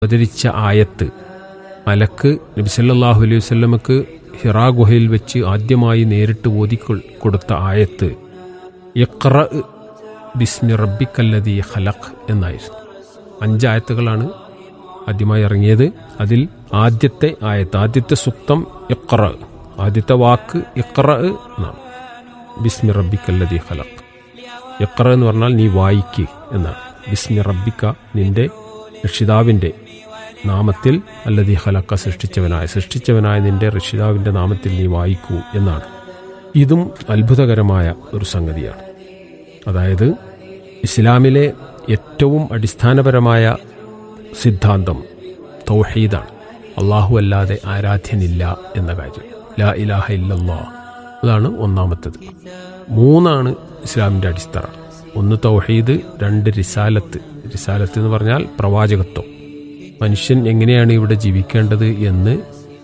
അവതരിച്ച ആയത്ത് മലക്ക് നബിസല്ലാഹു അലൈഹി വല്ലമക്ക് ഹിറാ ഗുഹയിൽ വെച്ച് ആദ്യമായി നേരിട്ട് ഓതി കൊ- കൊടുത്ത ആയത്ത് ഇഖ്റ ബിസ്മി റബ്ബിക്കല്ലതി ഖലഖ് എന്നായിരുന്നു അഞ്ചായത്തുകളാണ് ആദ്യമായി ഇറങ്ങിയത് അതിൽ ആദ്യത്തെ ആയത്ത് ആദ്യത്തെ സുക്തം ഇഖ്റ ആദ്യത്തെ വാക്ക് ഇഖ്റ എന്നാണ് ബിസ്മി റബ്ബിക്കല്ലതി ഖലഖ് ഇഖ്റ എന്ന് പറഞ്ഞാൽ നീ വായിക്ക് എന്നാണ് ബിസ്മി റബ്ബിക്ക നിന്റെ രക്ഷിതാവിൻ്റെ നാമത്തിൽ അല്ലതി ഹലക്ക സൃഷ്ടിച്ചവനായ സൃഷ്ടിച്ചവനായ നിന്റെ രക്ഷിതാവിൻ്റെ നാമത്തിൽ നീ വായിക്കൂ എന്നാണ് ഇതും അത്ഭുതകരമായ ഒരു സംഗതിയാണ് അതായത് ഇസ്ലാമിലെ ഏറ്റവും അടിസ്ഥാനപരമായ സിദ്ധാന്തം തൗഹീദാണ് അള്ളാഹു അല്ലാതെ ആരാധ്യനില്ല എന്ന കാര്യം ലാ ഇലാഹ ഇല്ലല്ലാ അതാണ് ഒന്നാമത്തത് മൂന്നാണ് ഇസ്ലാമിൻ്റെ അടിസ്ഥാന ഒന്ന് തൗഹീദ് രണ്ട് റിസാലത്ത് റിസാലത്ത് എന്ന് പറഞ്ഞാൽ പ്രവാചകത്വം മനുഷ്യൻ എങ്ങനെയാണ് ഇവിടെ ജീവിക്കേണ്ടത് എന്ന്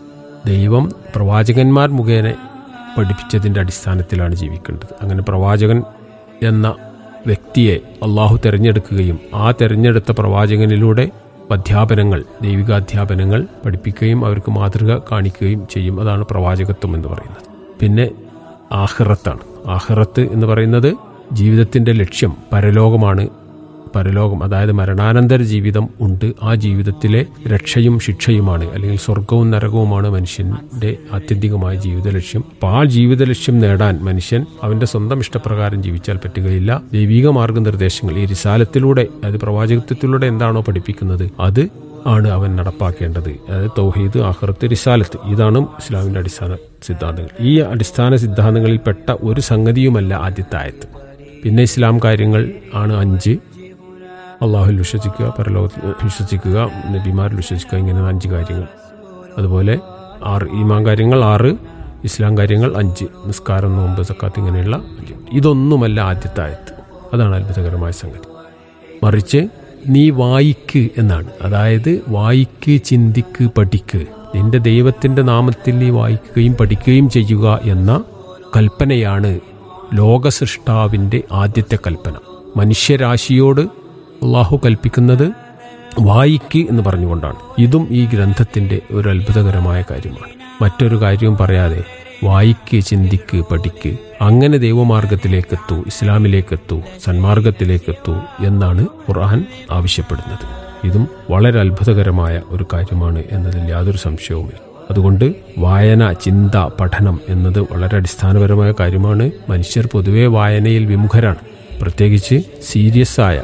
ദൈവം പ്രവാചകന്മാർ മുഖേന പഠിപ്പിച്ചതിൻ്റെ അടിസ്ഥാനത്തിലാണ് ജീവിക്കേണ്ടത് അങ്ങനെ പ്രവാചകൻ എന്ന വ്യക്തിയെ അള്ളാഹു തിരഞ്ഞെടുക്കുകയും ആ തിരഞ്ഞെടുത്ത പ്രവാചകനിലൂടെ അധ്യാപനങ്ങൾ ദൈവികാധ്യാപനങ്ങൾ പഠിപ്പിക്കുകയും അവർക്ക് മാതൃക കാണിക്കുകയും ചെയ്യും അതാണ് പ്രവാചകത്വം എന്ന് പറയുന്നത് പിന്നെ ആഹിറത്താണ് ആഹിറത്ത് എന്ന് പറയുന്നത് ജീവിതത്തിന്റെ ലക്ഷ്യം പരലോകമാണ് പരലോകം അതായത് മരണാനന്തര ജീവിതം ഉണ്ട് ആ ജീവിതത്തിലെ രക്ഷയും ശിക്ഷയുമാണ് അല്ലെങ്കിൽ സ്വർഗവും നരകവുമാണ് മനുഷ്യന്റെ ആത്യന്തികമായ ജീവിത ലക്ഷ്യം അപ്പോൾ ആ ജീവിത ലക്ഷ്യം നേടാൻ മനുഷ്യൻ അവന്റെ സ്വന്തം ഇഷ്ടപ്രകാരം ജീവിച്ചാൽ പറ്റുകയില്ല ദൈവിക മാർഗനിർദ്ദേശങ്ങൾ ഈ റിസാലത്തിലൂടെ അതായത് പ്രവാചകത്വത്തിലൂടെ എന്താണോ പഠിപ്പിക്കുന്നത് അത് ആണ് അവൻ നടപ്പാക്കേണ്ടത് അതായത് തൗഹീദ് ആഹ്റത്ത് റിസാലത്ത് ഇതാണ് ഇസ്ലാമിന്റെ അടിസ്ഥാന സിദ്ധാന്തങ്ങൾ ഈ അടിസ്ഥാന സിദ്ധാന്തങ്ങളിൽപ്പെട്ട ഒരു സംഗതിയുമല്ല ആദ്യത്തെ ആയത്ത് പിന്നെ ഇസ്ലാം കാര്യങ്ങൾ ആണ് അഞ്ച് അള്ളാഹുൽ വിശ്വസിക്കുക പരലോകത്തിൽ വിശ്വസിക്കുക നബിമാരിൽ വിശ്വസിക്കുക ഇങ്ങനെ അഞ്ച് കാര്യങ്ങൾ അതുപോലെ ആറ് ഈമാൻ കാര്യങ്ങൾ ആറ് ഇസ്ലാം കാര്യങ്ങൾ അഞ്ച് നിസ്കാരം നോമ്പ് സക്കാത്ത് ഇങ്ങനെയുള്ള അഞ്ച് ഇതൊന്നുമല്ല ആദ്യത്തെ ആയത്ത് അതാണ് അത്ഭുതകരമായ സംഗതി മറിച്ച് നീ വായിക്ക് എന്നാണ് അതായത് വായിക്ക് ചിന്തിക്ക് പഠിക്ക് നിന്റെ ദൈവത്തിന്റെ നാമത്തിൽ നീ വായിക്കുകയും പഠിക്കുകയും ചെയ്യുക എന്ന കൽപ്പനയാണ് ലോകസൃഷ്ടാവിന്റെ ആദ്യത്തെ കൽപ്പന മനുഷ്യരാശിയോട് അള്ളാഹു കൽപ്പിക്കുന്നത് വായിക്ക് എന്ന് പറഞ്ഞുകൊണ്ടാണ് ഇതും ഈ ഗ്രന്ഥത്തിന്റെ ഒരു അത്ഭുതകരമായ കാര്യമാണ് മറ്റൊരു കാര്യവും പറയാതെ വായിക്ക് ചിന്തിക്ക് പഠിക്ക് അങ്ങനെ ദൈവമാർഗത്തിലേക്കെത്തൂ ഇസ്ലാമിലേക്കെത്തൂ സന്മാർഗത്തിലേക്കെത്തൂ എന്നാണ് ഖുർആൻ ആവശ്യപ്പെടുന്നത് ഇതും വളരെ അത്ഭുതകരമായ ഒരു കാര്യമാണ് എന്നതിൽ യാതൊരു സംശയവുമില്ല അതുകൊണ്ട് വായന ചിന്ത പഠനം എന്നത് വളരെ അടിസ്ഥാനപരമായ കാര്യമാണ് മനുഷ്യർ പൊതുവെ വായനയിൽ വിമുഖരാണ് പ്രത്യേകിച്ച് സീരിയസ് ആയ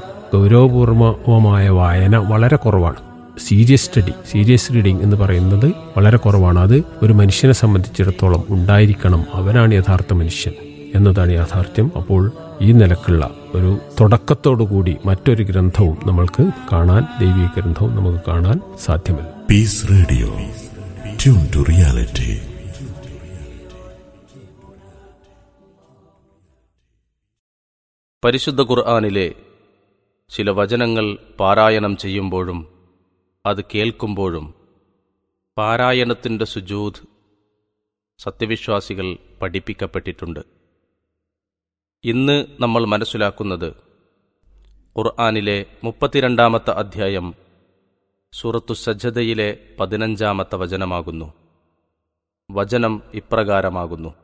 ഗൗരവപൂർവമായ വായന വളരെ കുറവാണ് സീരിയസ് സ്റ്റഡി സീരിയസ് റീഡിംഗ് എന്ന് പറയുന്നത് വളരെ കുറവാണ് അത് ഒരു മനുഷ്യനെ സംബന്ധിച്ചിടത്തോളം ഉണ്ടായിരിക്കണം അവനാണ് യഥാർത്ഥ മനുഷ്യൻ എന്നതാണ് യാഥാർത്ഥ്യം അപ്പോൾ ഈ നിലക്കുള്ള ഒരു തുടക്കത്തോടുകൂടി മറ്റൊരു ഗ്രന്ഥവും നമ്മൾക്ക് കാണാൻ ദൈവിക ഗ്രന്ഥവും നമുക്ക് കാണാൻ സാധ്യമല്ല Peace Radio. Tune to reality. പരിശുദ്ധ ഖുർആാനിലെ ചില വചനങ്ങൾ പാരായണം ചെയ്യുമ്പോഴും അത് കേൾക്കുമ്പോഴും പാരായണത്തിൻ്റെ സുജൂദ് സത്യവിശ്വാസികൾ പഠിപ്പിക്കപ്പെട്ടിട്ടുണ്ട് ഇന്ന് നമ്മൾ മനസ്സിലാക്കുന്നത് ഖുർആാനിലെ മുപ്പത്തിരണ്ടാമത്തെ അധ്യായം സൂറത്തു സജ്ജതയിലെ പതിനഞ്ചാമത്തെ വചനമാകുന്നു വചനം ഇപ്രകാരമാകുന്നു